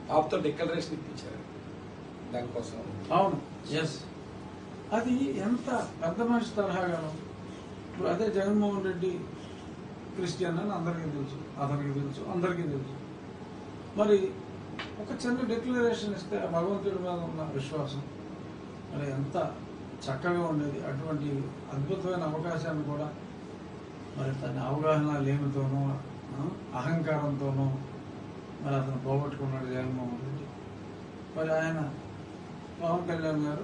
పాపతో డిక్లరేషన్ ఇప్పించారు దానికోసం అవును ఎస్ అది ఎంత పెద్ద మనిషి తరహాగాను ఇప్పుడు అదే జగన్మోహన్ రెడ్డి క్రిస్టియన్ అని అందరికీ తెలుసు అతనికి తెలుసు అందరికీ తెలుసు మరి ఒక చిన్న డిక్లరేషన్ ఇస్తే ఆ భగవంతుడి మీద ఉన్న విశ్వాసం మరి ఎంత చక్కగా ఉండేది అటువంటి అద్భుతమైన అవకాశాన్ని కూడా మరి తన అవగాహన లేమితోనూ ఆ, అహంకారంతోనూ మరి అతను పోగొట్టుకున్నాడు జగన్మోహన్ రెడ్డి మరి ఆయన పవన్ కళ్యాణ్ గారు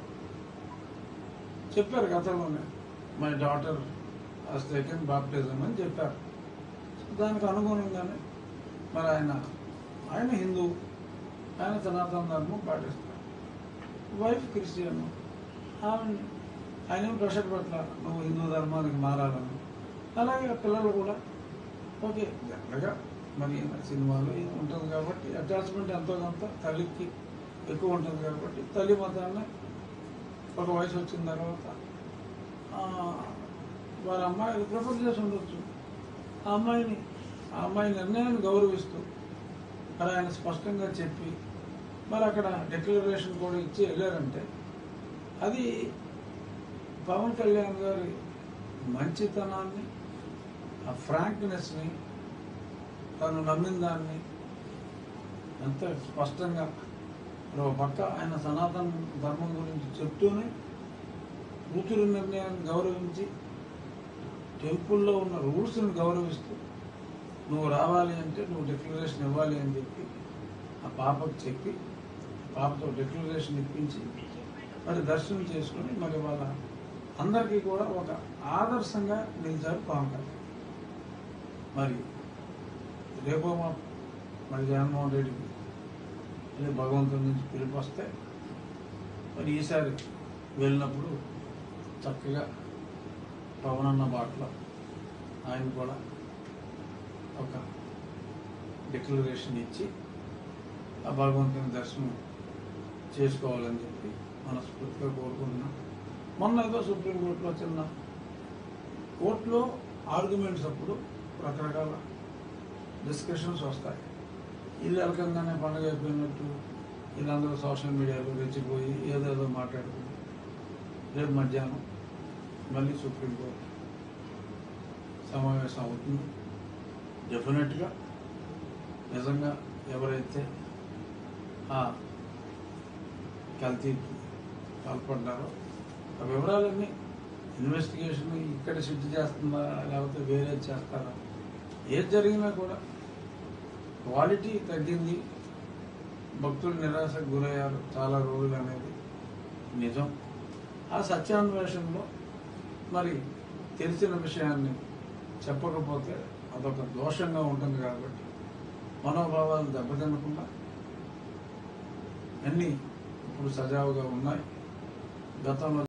చెప్పారు గతంలోనే my daughter has taken baptism అని చెప్పారు దానికి అనుగుణంగానే మరి ఆయన ఆయన హిందూ ఆయన సనాతన ధర్మం పాటిస్తారు వైఫ్ క్రిస్టియన్ ఆమె ఆయన ఏం ప్రెషర్ పెట్టాల నువ్వు హిందూ ధర్మానికి మారాలని అలాగే పిల్లలు కూడా ఓకే జనరల్గా మరి సినిమాలో ఇది ఉంటుంది కాబట్టి అటాచ్మెంట్ ఎంతో కొంత తల్లికి ఎక్కువ ఉంటుంది కాబట్టి తల్లి మతాన్ని ఒక వయసు వచ్చిన తర్వాత ఆ, వారి అమ్మాయి ప్రిఫర్ చేసి ఉండొచ్చు ఆ అమ్మాయిని ఆ అమ్మాయి నిర్ణయాన్ని గౌరవిస్తూ మరి ఆయన స్పష్టంగా చెప్పి మరి అక్కడ డిక్లరేషన్ కూడా ఇచ్చి వెళ్ళారంటే అది పవన్ కళ్యాణ్ గారి మంచితనాన్ని ఆ ఫ్రాంక్నెస్ని తను నమ్మిన దాన్ని ఎంత స్పష్టంగా ఒక పక్క ఆయన సనాతన ధర్మం గురించి చెప్తూనే కూతురు నిర్ణయాన్ని గౌరవించి టెంపుల్లో ఉన్న రూల్స్ని గౌరవిస్తూ నువ్వు రావాలి అంటే నువ్వు డిక్లరేషన్ ఇవ్వాలి అని చెప్పి ఆ పాపకు చెప్పి పాపతో డిక్లరేషన్ ఇప్పించి మరి దర్శనం చేసుకుని మరి వాళ్ళ అందరికీ కూడా ఒక ఆదర్శంగా నిలిచారు పవన్ కళ్యాణ్ మరి రేపో మా మరి జగన్మోహన్ రెడ్డికి అదే భగవంతుడి నుంచి పిలుపు వస్తే మరి ఈసారి వెళ్ళినప్పుడు చక్కగా పవన్ అన్న బాటలో ఆయన కూడా ఒక డిక్లరేషన్ ఇచ్చి ఆ భగవంతుని దర్శనం చేసుకోవాలని చెప్పి మనస్ఫూర్తిగా కోరుకుంటున్నాం మొన్న ఏదో సుప్రీంకోర్టులో చిన్న కోర్టులో ఆర్గ్యుమెంట్స్ అప్పుడు రకరకాల డిస్కషన్స్ వస్తాయి ఇల్లు ఎలకంగానే పండుగ అయిపోయినట్టు వీళ్ళందరూ సోషల్ మీడియాలో రెచ్చిపోయి ఏదేదో మాట్లాడుకుంటారు రేపు మధ్యాహ్నం మళ్ళీ సుప్రీంకోర్టు సమావేశం అవుతుంది డెఫినెట్గా నిజంగా ఎవరైతే ఆ కల్తీకి పాల్పడ్డారో ఆ వివరాలన్నీ ఇన్వెస్టిగేషన్ ఇక్కడ సిద్ధి చేస్తుందా లేకపోతే వేరే చేస్తారా ఏది జరిగినా కూడా క్వాలిటీ తగ్గింది భక్తులు నిరాశకు గురయ్యారు చాలా రోజులు అనేది నిజం ఆ సత్యాన్వేషణలో మరి తెలిసిన విషయాన్ని చెప్పకపోతే అదొక దోషంగా ఉంటుంది కాబట్టి మనోభావాలు దెబ్బతినకుండా అన్నీ ఇప్పుడు సజావుగా ఉన్నాయి గతంలో